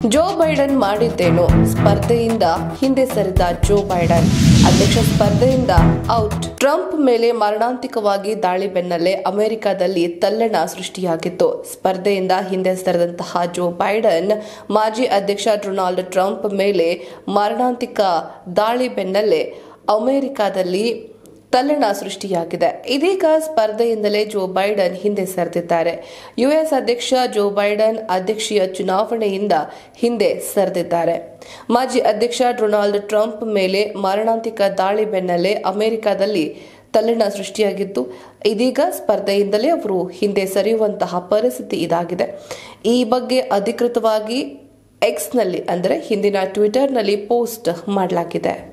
Joe Biden ಮಾಡಿದ್ದೇನು ಸ್ಪರ್ಧೆಯಿಂದ ಹಿಂದೆ ಸರಿದ Joe Biden ಅಧ್ಯಕ್ಷ ಸ್ಪರ್ಧೆಯಿಂದ ಔಟ್ ಟ್ರಂಪ್ ಮೇಲೆ ಮಾರಣಾಂತಿಕವಾಗಿ ದಾಳಿ ಬೆನ್ನಲ್ಲೇ ಅಮೆರಿಕದಲ್ಲಿ ತಲ್ಲಣ ಸೃಷ್ಟಿಯಾಗಿತ್ತು ಸ್ಪರ್ಧೆಯಿಂದ ಹಿಂದೆ ಸರಿದಂತಹ ಜೋ ಬೈಡನ್ ಮಾಜಿ ಅಧ್ಯಕ್ಷ ಡೊನಾಲ್ಡ್ ಟ್ರಂಪ್ ಮೇಲೆ ಮಾರಣಾಂತಿಕ ದಾಳಿ ಬೆನ್ನಲ್ಲೇ ಅಮೆರಿಕದಲ್ಲಿ ತಲ್ಲಣ ಸೃಷ್ಟಿಯಾಗಿದೆ ಇದೀಗ ಸ್ಪರ್ಧೆಯಿಂದಲೇ ಜೋ ಬೈಡನ್ ಹಿಂದೆ ಸರಿದಿದ್ದಾರೆ ಯುಎಸ್ ಅಧ್ಯಕ್ಷ ಜೋ ಬೈಡನ್ ಅಧ್ಯಕ್ಷೀಯ ಚುನಾವಣೆಯಿಂದ ಹಿಂದೆ ಸರಿದಿದ್ದಾರೆ ಮಾಜಿ ಅಧ್ಯಕ್ಷ ಡೊನಾಲ್ಡ್ ಟ್ರಂಪ್ ಮೇಲೆ ಮಾರಣಾಂತಿಕ ದಾಳಿ ಬೆನ್ನಲ್ಲೇ ಅಮೆರಿಕದಲ್ಲಿ ತಲ್ಲಣ ಸೃಷ್ಟಿಯಾಗಿತ್ತು ಇದೀಗ ಸ್ಪರ್ಧೆಯಿಂದಲೇ ಅವರು ಹಿಂದೆ ಸರಿಯುವಂತಹ ಪರಿಸ್ಥಿತಿ ಇದಾಗಿದೆ ಈ ಬಗ್ಗೆ ಅಧಿಕೃತವಾಗಿ ಎಕ್ಸ್ನಲ್ಲಿ ಅಂದರೆ ಹಿಂದಿನ ಟ್ವಿಟರ್ನಲ್ಲಿ ಪೋಸ್ಟ್ ಮಾಡಲಾಗಿದೆ